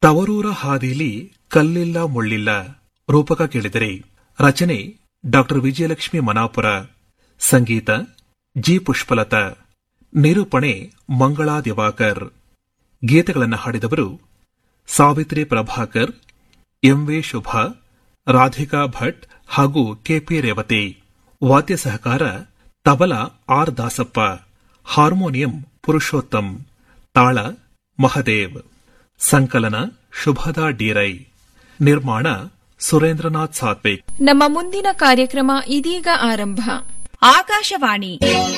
ತವರೂರ ಹಾದಿಲಿ ಕಲ್ಲಿಲ್ಲ ಮುಳ್ಳಿಲ್ಲ ರೂಪಕ ಕೇಳಿದರೆ ರಚನೆ ಡಾಕ್ಟರ್ ವಿಜಯಲಕ್ಷ್ಮಿ ಮನಾಪುರ ಸಂಗೀತ ಜಿ ಪುಷ್ಪಲತಾ ನಿರೂಪಣೆ ಮಂಗಳಾ ದಿವಾಕರ್ ಗೀತೆಗಳನ್ನು ಹಾಡಿದವರು ಸಾವಿತ್ರಿ ಪ್ರಭಾಕರ್ ಎಂವಿ ಶುಭಾ ರಾಧಿಕಾ ಭಟ್ ಹಾಗೂ ಕೆಪಿ ರೇವತಿ ವಾದ್ಯ ಸಹಕಾರ ತಬಲ ಆರ್ ದಾಸಪ್ಪ ಹಾರ್ಮೋನಿಯಂ ಪುರುಷೋತ್ತಮ್ ತಾಳ ಮಹದೇವ್ ಸಂಕಲನ ಶುಭದಾ ಡೀರೈ ನಿರ್ಮಾಣ ಸುರೇಂದ್ರನಾಥ್ ಸಾತ್ವಿಕ್ ನಮ್ಮ ಮುಂದಿನ ಕಾರ್ಯಕ್ರಮ ಇದೀಗ ಆರಂಭ ಆಕಾಶವಾಣಿ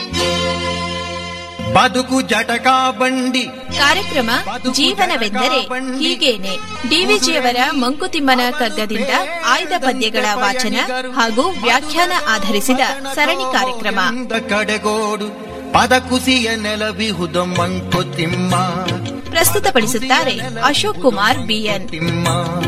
ಬದುಕು ಜಟಕಾ ಬಂಡಿ ಕಾರ್ಯಕ್ರಮ ಜೀವನವೆಂದರೆ ಹೀಗೇನೆ ಡಿವಿಜಿಯವರ ಮಂಕುತಿಮ್ಮನ ಕಗ್ಗದಿಂದ ಆಯ್ದ ಪದ್ಯಗಳ ವಾಚನ ಹಾಗೂ ವ್ಯಾಖ್ಯಾನ ಆಧರಿಸಿದ ಸರಣಿ ಕಾರ್ಯಕ್ರಮ ಒಂದ ಕಡೆಗೋಡು ಪದ ಕುಸಿಯ ನೆಲವಿಹುದು ಮಂಕುತಿಮ್ಮ ಪ್ರಸ್ತುತಪಡಿಸುತ್ತಾರೆ ಅಶೋಕ್ ಕುಮಾರ್ ಬಿಎನ್ ತಿಮ್ಮ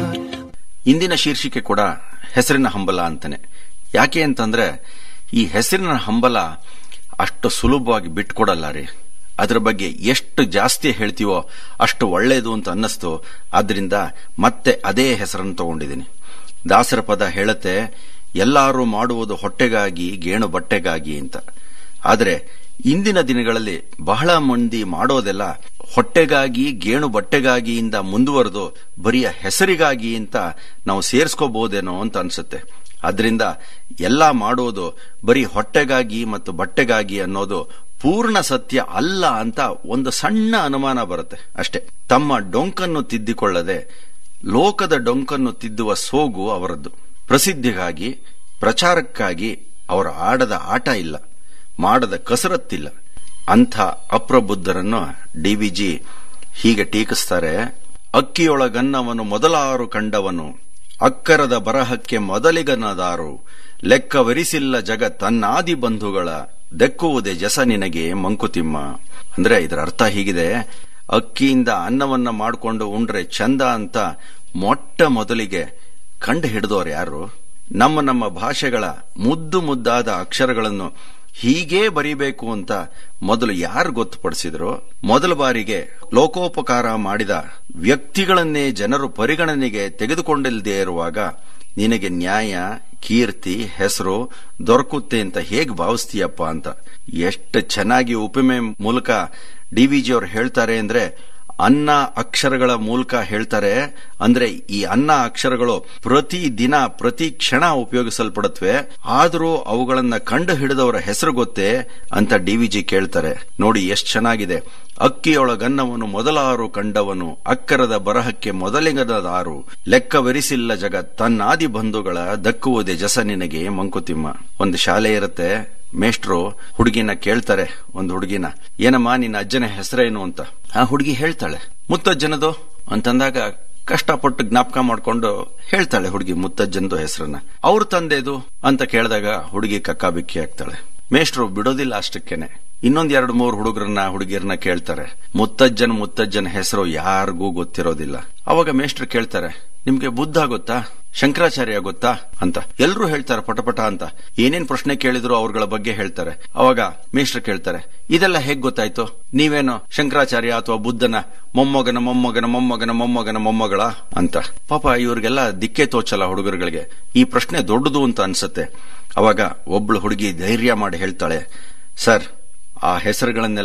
ಇಂದಿನ ಶೀರ್ಷಿಕೆ ಕೂಡ ಹೆಸರಿನ ಹಂಬಲ ಅಂತಾನೆ ಯಾಕೆ ಅಂತಂದ್ರೆ ಈ ಹೆಸರಿನ ಹಂಬಲ ಅಷ್ಟು ಸುಲಭವಾಗಿ ಬಿಟ್ಕೊಡಲ್ಲ ರೀ ಅದ್ರ ಬಗ್ಗೆ ಎಷ್ಟು ಜಾಸ್ತಿ ಹೇಳ್ತೀವೋ ಅಷ್ಟು ಒಳ್ಳೆಯದು ಅಂತ ಅನ್ನಿಸ್ತು ಆದ್ರಿಂದ ಮತ್ತೆ ಅದೇ ಹೆಸರನ್ನು ತಗೊಂಡಿದ್ದೀನಿ ದಾಸರ ಪದ ಹೇಳತ್ತೆ ಎಲ್ಲರೂ ಮಾಡುವುದು ಹೊಟ್ಟೆಗಾಗಿ ಗೇಣು ಬಟ್ಟೆಗಾಗಿ ಅಂತ ಆದರೆ ಇಂದಿನ ದಿನಗಳಲ್ಲಿ ಬಹಳ ಮಂದಿ ಮಾಡೋದೆಲ್ಲ ಹೊಟ್ಟೆಗಾಗಿ ಗೇಣು ಬಟ್ಟೆಗಾಗಿಯಿಂದ ಮುಂದುವರೆದು ಬರಿಯ ಹೆಸರಿಗಾಗಿ ಅಂತ ನಾವು ಸೇರಿಸ್ಕೋಬಹುದೇನೋ ಅಂತ ಅನ್ಸುತ್ತೆ ಅದರಿಂದ ಎಲ್ಲ ಮಾಡೋದು ಬರೀ ಹೊಟ್ಟೆಗಾಗಿ ಮತ್ತು ಬಟ್ಟೆಗಾಗಿ ಅನ್ನೋದು ಪೂರ್ಣ ಸತ್ಯ ಅಲ್ಲ ಅಂತ ಒಂದು ಸಣ್ಣ ಅನುಮಾನ ಬರುತ್ತೆ ಅಷ್ಟೇ ತಮ್ಮ ಡೊಂಕನ್ನು ತಿದ್ದಿಕೊಳ್ಳದೆ ಲೋಕದ ಡೊಂಕನ್ನು ತಿದ್ದುವ ಸೋಗು ಅವರದ್ದು ಪ್ರಸಿದ್ಧಿಗಾಗಿ ಪ್ರಚಾರಕ್ಕಾಗಿ ಅವರು ಆಡದ ಆಟ ಇಲ್ಲ ಮಾಡದ ಕಸರತ್ತಿಲ್ಲ ಅಂಥ ಅಪ್ರಬುದ್ಧರನ್ನು ಡಿವಿಜಿ ಹೀಗೆ ಟೀಕಿಸ್ತಾರೆ ಅಕ್ಕಿಯೊಳಗನ್ನವನು ಮೊದಲಾರು ಕಂಡವನು ಅಕ್ಕರದ ಬರಹಕ್ಕೆ ಮೊದಲಿಗನದಾರು ಲೆಕ್ಕವೆರಿಸಿಲ್ಲ ಜಗ ತನ್ನಾದಿ ಬಂಧುಗಳ ದೆಕ್ಕುವುದೇ ಜಸ ನಿನಗೆ ಮಂಕುತಿಮ್ಮ ಅಂದ್ರೆ ಇದರ ಅರ್ಥ ಹೀಗಿದೆ ಅಕ್ಕಿಯಿಂದ ಅನ್ನವನ್ನ ಮಾಡಿಕೊಂಡು ಉಂಡ್ರೆ ಚಂದ ಅಂತ ಮೊಟ್ಟ ಮೊದಲಿಗೆ ಕಂಡು ಹಿಡಿದವರು ಯಾರು ನಮ್ಮ ನಮ್ಮ ಭಾಷೆಗಳ ಮುದ್ದು ಮುದ್ದಾದ ಅಕ್ಷರಗಳನ್ನು ಹೀಗೇ ಬರೀಬೇಕು ಅಂತ ಮೊದಲು ಯಾರು ಗೊತ್ತುಪಡಿಸಿದ್ರು ಮೊದಲ ಬಾರಿಗೆ ಲೋಕೋಪಕಾರ ಮಾಡಿದ ವ್ಯಕ್ತಿಗಳನ್ನೇ ಜನರು ಪರಿಗಣನೆಗೆ ತೆಗೆದುಕೊಂಡಿಲ್ಲದೆ ಇರುವಾಗ ನಿನಗೆ ನ್ಯಾಯ ಕೀರ್ತಿ ಹೆಸರು ದೊರಕುತ್ತೆ ಅಂತ ಹೇಗೆ ಭಾವಿಸ್ತೀಯಪ್ಪ ಅಂತ ಎಷ್ಟು ಚೆನ್ನಾಗಿ ಉಪಮೆ ಮೂಲಕ ಡಿವಿಜಿ ಅವರು ಹೇಳ್ತಾರೆ ಅಂದ್ರೆ ಅನ್ನ ಅಕ್ಷರಗಳ ಮೂಲಕ ಹೇಳ್ತಾರೆ ಅಂದ್ರೆ ಈ ಅನ್ನ ಅಕ್ಷರಗಳು ಪ್ರತಿ ದಿನ ಪ್ರತಿ ಕ್ಷಣ ಉಪಯೋಗಿಸಲ್ಪಡುತ್ತವೆ ಆದರೂ ಅವುಗಳನ್ನ ಕಂಡು ಹಿಡಿದವರ ಹೆಸರು ಗೊತ್ತೇ ಅಂತ ಡಿವಿಜಿ ಕೇಳ್ತಾರೆ ನೋಡಿ ಎಷ್ಟು ಚೆನ್ನಾಗಿದೆ ಅಕ್ಕಿಯೊಳಗನ್ನವನು ಮೊದಲಾರು ಕಂಡವನು ಅಕ್ಕರದ ಬರಹಕ್ಕೆ ಮೊದಲಿಗದಾರು ಲೆಕ್ಕವೆರಿಸಿಲ್ಲ ಜಗ ತನ್ನಾದಿ ಬಂಧುಗಳ ದಕ್ಕುವುದೇ ಜಸ ನಿನಗೆ ಮಂಕುತಿಮ್ಮ ಒಂದು ಶಾಲೆ ಇರುತ್ತೆ ಮೇಷ್ಟ್ರು ಹುಡುಗಿನ ಕೇಳ್ತಾರೆ ಒಂದು ಹುಡುಗಿನ ಏನಮ್ಮ ನಿನ್ನ ಅಜ್ಜನ ಹೆಸರೇನು ಅಂತ ಆ ಹುಡುಗಿ ಹೇಳ್ತಾಳೆ ಮುತ್ತಜ್ಜನದು ಅಂತಂದಾಗ ಕಷ್ಟಪಟ್ಟು ಜ್ಞಾಪಕ ಮಾಡ್ಕೊಂಡು ಹೇಳ್ತಾಳೆ ಹುಡುಗಿ ಮುತ್ತಜ್ಜನದು ಹೆಸರನ್ನ ಅವ್ರ ತಂದೆದು ಅಂತ ಕೇಳಿದಾಗ ಹುಡುಗಿ ಕಕ್ಕಾಬಿಕ್ಕಿ ಆಗ್ತಾಳೆ ಮೇಷ್ಟ್ರು ಬಿಡೋದಿಲ್ಲ ಅಷ್ಟಕ್ಕೇನೆ ಇನ್ನೊಂದ್ ಎರಡು ಮೂರು ಹುಡುಗರನ್ನ ಹುಡುಗಿಯರನ್ನ ಕೇಳ್ತಾರೆ ಮುತ್ತಜ್ಜನ ಮುತ್ತಜ್ಜನ ಹೆಸರು ಯಾರಿಗೂ ಗೊತ್ತಿರೋದಿಲ್ಲ ಅವಾಗ ಮೇಷ್ಟ್ರು ಕೇಳ್ತಾರೆ ನಿಮ್ಗೆ ಬುದ್ಧ ಗೊತ್ತಾ ಶಂಕರಾಚಾರ್ಯ ಗೊತ್ತಾ ಅಂತ ಎಲ್ಲರೂ ಹೇಳ್ತಾರೆ ಪಟಪಟ ಅಂತ ಏನೇನ್ ಪ್ರಶ್ನೆ ಕೇಳಿದ್ರು ಅವ್ರಗಳ ಬಗ್ಗೆ ಹೇಳ್ತಾರೆ ಅವಾಗ ಮೇಷ್ಟ್ರು ಕೇಳ್ತಾರೆ ಇದೆಲ್ಲ ಹೇಗ್ ಗೊತ್ತಾಯ್ತು ನೀವೇನು ಶಂಕರಾಚಾರ್ಯ ಅಥವಾ ಬುದ್ಧನ ಮೊಮ್ಮಗನ ಮೊಮ್ಮಗನ ಮೊಮ್ಮಗನ ಮೊಮ್ಮಗನ ಮೊಮ್ಮಗಳ ಅಂತ ಪಾಪ ಇವ್ರಿಗೆಲ್ಲ ದಿಕ್ಕೆ ತೋಚಲ್ಲ ಹುಡುಗರುಗಳಿಗೆ ಈ ಪ್ರಶ್ನೆ ದೊಡ್ಡದು ಅಂತ ಅನ್ಸುತ್ತೆ ಅವಾಗ ಒಬ್ಳು ಹುಡುಗಿ ಧೈರ್ಯ ಮಾಡಿ ಹೇಳ್ತಾಳೆ ಸರ್ ಆ ಹೆಸರುಗಳನ್ನೆಲ್ಲ